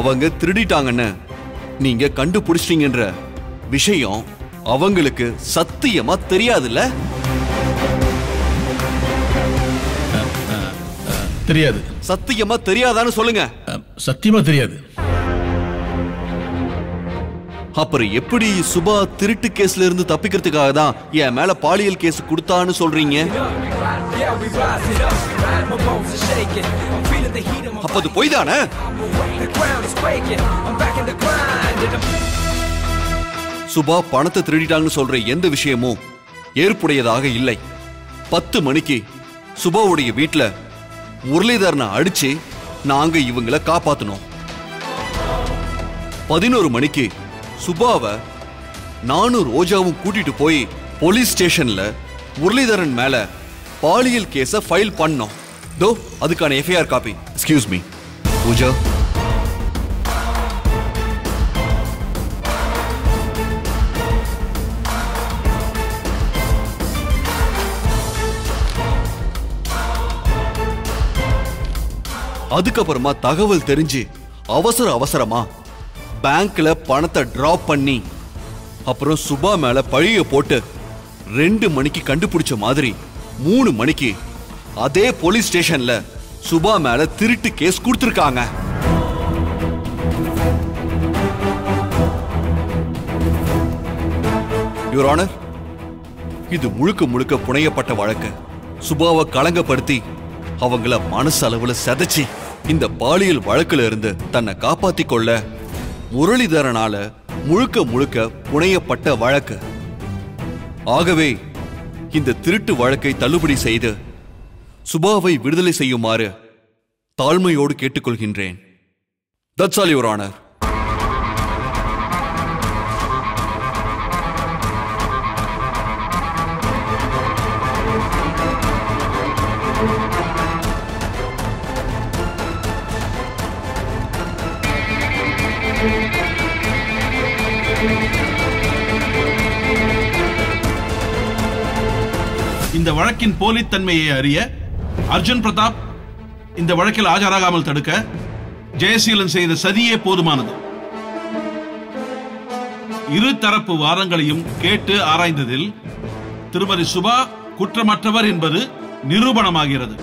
அவங்க திருடிட்டாங்கன்னு நீங்க கண்டுபிடிச்சிட்டீங்கன்ற விஷயம் அவங்களுக்கு சத்தியமா தெரியாதுல்ல தெரியாது சத்தியமா தெரியாதான்னு சொல்லுங்க அஹ், சத்தியமா தெரியாது அப்புறம் எப்படி சுபா திருட்டு கேஸ்ல இருந்து தப்பிக்கிறதுக்காக தான் என் மேல பாலியல் கேஸ் கொடுத்தான்னு சொல்றீங்க அப்ப அது பொய் தானே சுபா பணத்தை திருடிட்டாங்கன்னு சொல்ற எந்த விஷயமும் ஏற்புடையதாக இல்லை பத்து மணிக்கு சுபாவுடைய வீட்ல முரளிதரனை அடிச்சு நாங்க இவங்கள காப்பாத்தணும் பதினோரு மணிக்கு சுபாவை நானும் ரோஜாவும் கூட்டிட்டு போய் போலீஸ் ஸ்டேஷன்ல முரளிதரன் மேல பாலியல் கேஸ ஃபைல் பண்ணோம் தோ அதுக்கான FIR copy excuse me Pooja அதுக்கப்புறமா தகவல் தெரிஞ்சு அவசர அவசரமா பேங்க்ல பணத்தை டிராப் பண்ணி அப்புறம் சுபா மேல பழிய போட்டு ரெண்டு மணிக்கு கண்டுபிடிச்ச மாதிரி மூணு மணிக்கு அதே போலீஸ் ஸ்டேஷன்ல சுபா மேல திருட்டு கேஸ் கொடுத்திருக்காங்க யுவர் ஆனர் இது முழுக்க முழுக்க புனையப்பட்ட வழக்கு சுபாவை களங்கப்படுத்தி அவங்கள மனசளவுல செதைச்சி இந்த பாலியல் வழக்குல இருந்து தன்னை காப்பாத்திக் கொள்ள முரளிதரனால முழுக்க முழுக்க புனையப்பட்ட வழக்கு ஆகவே இந்த திருட்டு வழக்கை தள்ளுபடி செய்து சுபாவை விடுதலை செய்யுமாறு தாழ்மையோடு கேட்டுக்கொள்கின்றேன் தட்ஸ் ஆல் யுவர் ஆனர் இந்த வழக்கின் போலித்தன்மையை அறிய அர்ஜுன் பிரதாப் இந்த வழக்கில் ஆஜராகாமல் தடுக்க ஜெயசீலன் செய்த சதியே போதுமானது இரு தரப்பு வாதங்களையும் கேட்டு ஆராய்ந்ததில் திருமதி சுபா குற்றமற்றவர் என்பது நிரூபணமாகிறது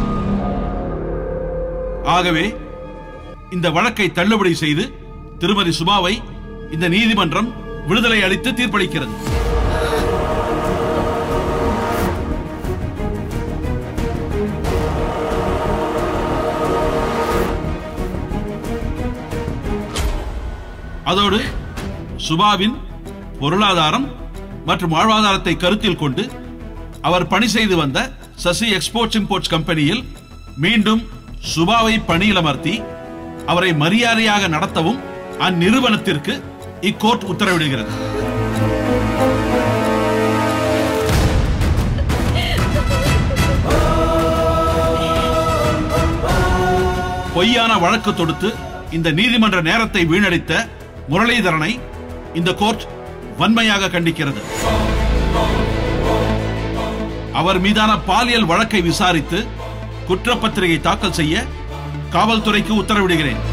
ஆகவே இந்த வழக்கை தள்ளுபடி செய்து திருமதி சுபாவை இந்த நீதிமன்றம் விடுதலை அளித்து தீர்ப்பளிக்கிறது அதோடு சுபாவின் பொருளாதாரம் மற்றும் வாழ்வாதாரத்தை கருத்தில் கொண்டு அவர் பணி செய்து வந்த சசி எக்ஸ்போர்ட்ஸ் இம்போர்ட்ஸ் கம்பெனியில் மீண்டும் சுபாவை பணியில் அமர்த்தி அவரை மரியாதையாக நடத்தவும் அந்நிறுவனத்திற்கு இக்கோர்ட் உத்தரவிடுகிறது பொய்யான வழக்கு தொடுத்து இந்த நீதிமன்ற நேரத்தை வீணடித்த முரளிதரனை இந்த கோர்ட் வன்மையாக கண்டிக்கிறது அவர் மீதான பாலியல் வழக்கை விசாரித்து குற்றப்பத்திரிகை தாக்கல் செய்ய காவல்துறைக்கு உத்தரவிடுகிறேன்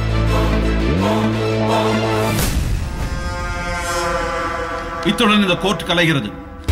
இத்துடன் இந்த கோர்ட் கலைகிறது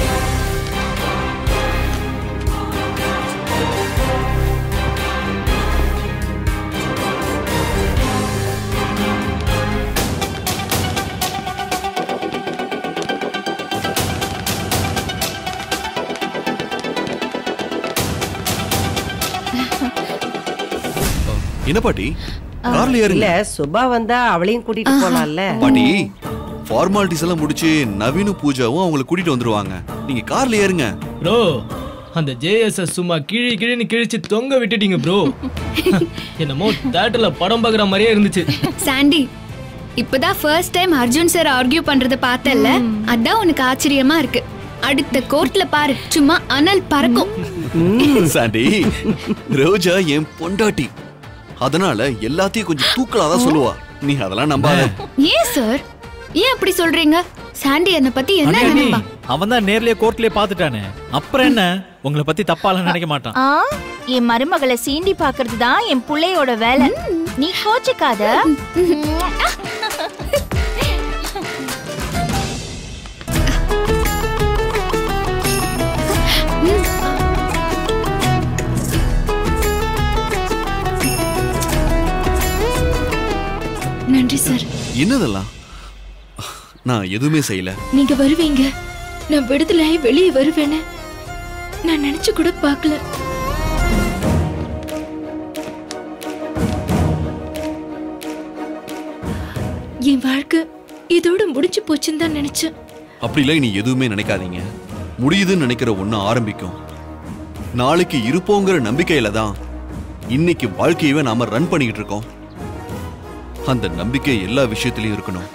என்ன பாட்டி கார்ல ஏறுங்க இல்ல சுபா வந்தா அவளையும் கூட்டிட்டு போலாம்ல பாட்டி ஃபார்மாலிட்டிஸ் எல்லாம் முடிச்சு நவீன பூஜாவும் அவங்கள கூட்டிட்டு வந்துருவாங்க நீங்க கார்ல ஏறுங்க ப்ரோ அந்த ஜேஎஸ்எஸ் சும்மா கிழி கிழின்னு கிழிச்சு தொங்க விட்டுட்டீங்க ப்ரோ என்னமோ தேட்டர்ல படம் பார்க்குற மாதிரியே இருந்துச்சு சாண்டி இப்பதான் first time Arjun sir argue பண்றத பார்த்தல்ல அதான் உனக்கு ஆச்சரியமா இருக்கு அடுத்த கோர்ட்ல பாரு சும்மா அனல் பறக்கும் சாண்டி ரோஜா என் பொண்டாட்டி அதனால எல்லாத்தையும் கொஞ்சம் தூக்கலாதான் சொல்லுவா நீ அதெல்லாம் நம்பாத ஏன் சார் ஏன் அப்படி சொல்றீங்க சாண்டி என்ன பத்தி என்ன நினைப்பா அவன் தான் நேர்லயே கோர்ட்லயே பாத்துட்டானே அப்புறம் என்ன உங்களை பத்தி தப்பாலாம் நினைக்க மாட்டான் ஆ என் மருமகளை சீண்டி பாக்குறது தான் என் புள்ளையோட வேலை நீ கோச்சிக்காத நன்றி சார் என்னதெல்லாம் நான் எதுவுமே செய்யல நீங்க வருவீங்க நான் விடுதலையாகி வெளியே வருவேன்னு நான் நினைச்சு கூட பார்க்கல என் வாழ்க்கை இதோட முடிஞ்சு போச்சுன்னு தான் நினைச்சேன் அப்படிலாம் நீ எதுவுமே நினைக்காதீங்க முடியுதுன்னு நினைக்கிற ஒண்ணு ஆரம்பிக்கும் நாளைக்கு இருப்போங்கிற நம்பிக்கையில தான் இன்னைக்கு வாழ்க்கையவே நாம ரன் பண்ணிக்கிட்டு இருக்கோம் அந்த நம்பிக்கை எல்லா விஷயத்திலயும் இருக்கணும்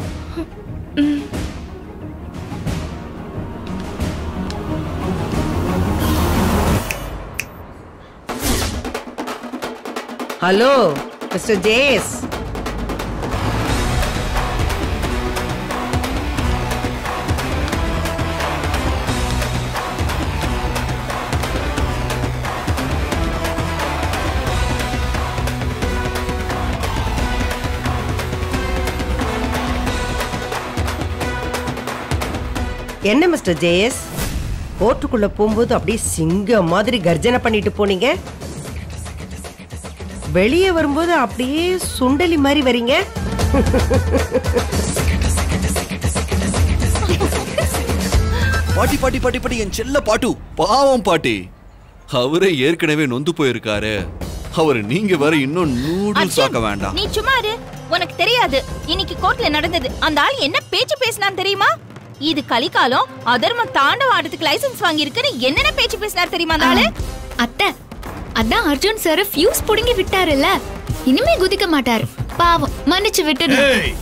ஹலோ மிஸ்டர் ஜேஸ் என்ன மிஸ்டர் ஜேஎஸ் கோர்ட்டுக்குள்ள போகும்போது அப்படியே சிங்கம் மாதிரி கர்ஜனை பண்ணிட்டு போனீங்க வெளியே வரும்போது அப்படியே சுண்டலி மாதிரி வரீங்க பாட்டி பாட்டி பாட்டி பாட்டி என் செல்ல பாட்டு பாவம் பாட்டி அவரே ஏற்கனவே நொந்து போயிருக்காரு அவர் நீங்க வேற இன்னும் நூடுல்ஸ் ஆக்க வேண்டாம் நீ சும்மா இரு உனக்கு தெரியாது இன்னைக்கு கோர்ட்ல நடந்தது அந்த ஆள் என்ன பேச்சு பேசினான் தெரியுமா இது கலிகாலம் அதர்மம் தாண்டவ ஆட்டத்துக்கு லைசென்ஸ் வாங்கி இருக்குன்னு என்னென்ன பேச்சு பேசினார் தெரியுமா அந்த ஆளு அத்தை அதான் அர்ஜுன் சார் ஃபியூஸ் புடுங்கி விட்டாருல்ல இனிமே குதிக்க மாட்டாரு பாவம் மன்னிச்சு விட்டுடு ஏய்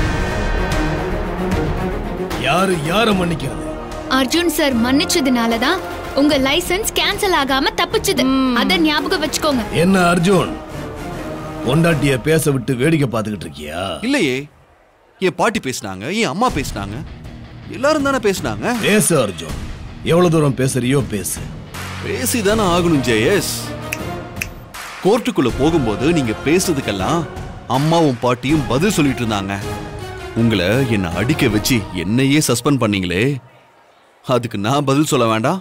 யாரு யார மன்னிக்கிறது அர்ஜுன் சார் மன்னிச்சதுனால தான் உங்க லைசென்ஸ் கேன்சல் ஆகாம தப்பிச்சது அத ஞாபகம் வச்சுக்கோங்க என்ன அர்ஜுன் பொண்டாட்டிய பேச விட்டு வேடிக்கை பார்த்துக்கிட்டு இருக்கியா இல்லையே என் பாட்டி பேசினாங்க என் அம்மா பேசினாங்க எல்லாரும் தானே பேசினாங்க பேசு அர்ஜுன் எவ்வளவு தூரம் பேசுறியோ பேசு பேசிதானே ஆகணும் ஜெயஸ் கோர்ட்டுக்குள்ள போகும்போது நீங்க பேசுறதுக்கெல்லாம் அம்மாவும் பாட்டியும் பதில் சொல்லிட்டு இருந்தாங்க உங்களை என்ன அடிக்க வச்சு என்னையே சஸ்பெண்ட் பண்ணீங்களே அதுக்கு நான் பதில் சொல்ல வேண்டாம்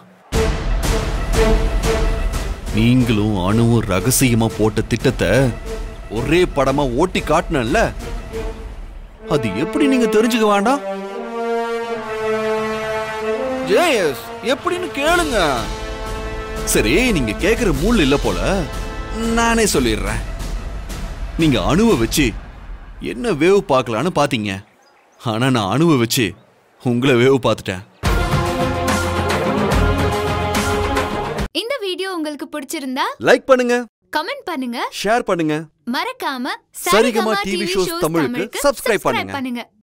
நீங்களும் அணுவும் ரகசியமா போட்ட திட்டத்தை ஒரே படமா ஓட்டி காட்டினல்ல அது எப்படி நீங்க தெரிஞ்சுக்க வேண்டாம் ஜேஎஸ் எப்படின்னு கேளுங்க சரி நீங்க கேக்குற மூல் இல்ல போல நானே சொல்லிடுறேன் நீங்க அணுவை வச்சு என்ன வேவ் பார்க்கலான்னு பாத்தீங்க ஆனா நான் அணுவை வச்சு உங்களை வேவ் பார்த்துட்டேன் இந்த வீடியோ உங்களுக்கு பிடிச்சிருந்தா லைக் பண்ணுங்க கமெண்ட் பண்ணுங்க ஷேர் பண்ணுங்க மறக்காம சரிகமா TV shows தமிழுக்கு subscribe பண்ணுங்க. பண்ணுங்க